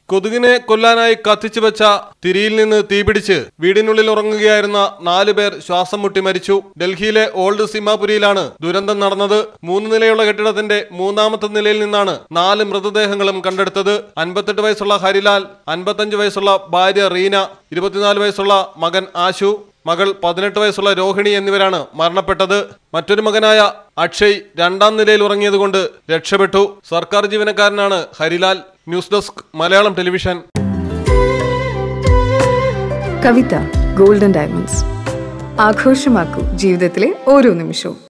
കൊതുകിനെ കൊല്ലാനായി കത്തിച്ചു വെച്ച തിരിയിൽ നിന്ന് തീപിടിച്ച് വീടിനുള്ളിൽ ഉറങ്ങുകയായിരുന്ന നാലു പേർ ശ്വാസം മുട്ടി മരിച്ചു ഡൽഹിയിലെ ഓൾഡ് സിമാപുരിയിലാണ് ദുരന്തം നടന്നത് മൂന്ന് നിലയുള്ള കെട്ടിടത്തിന്റെ മൂന്നാമത്തെ നിലയിൽ നിന്നാണ് നാല് മൃതദേഹങ്ങളും കണ്ടെടുത്തത് അൻപത്തെട്ട് വയസ്സുള്ള ഹരിലാൽ അൻപത്തഞ്ച് വയസ്സുള്ള ഭാര്യ റീന ഇരുപത്തിനാല് വയസ്സുള്ള മകൻ ആശു മകൾ പതിനെട്ട് വയസ്സുള്ള രോഹിണി എന്നിവരാണ് മരണപ്പെട്ടത് മറ്റൊരു മകനായ അക്ഷയ് രണ്ടാം നിലയിൽ ഉറങ്ങിയതുകൊണ്ട് രക്ഷപ്പെട്ടു സർക്കാർ ജീവനക്കാരനാണ് Harilal news desk Malayalam television Kavitha golden diamonds ആഘോഷമാക്കൂ ജീവിതത്തിലെ ഓരോ നിമിഷവും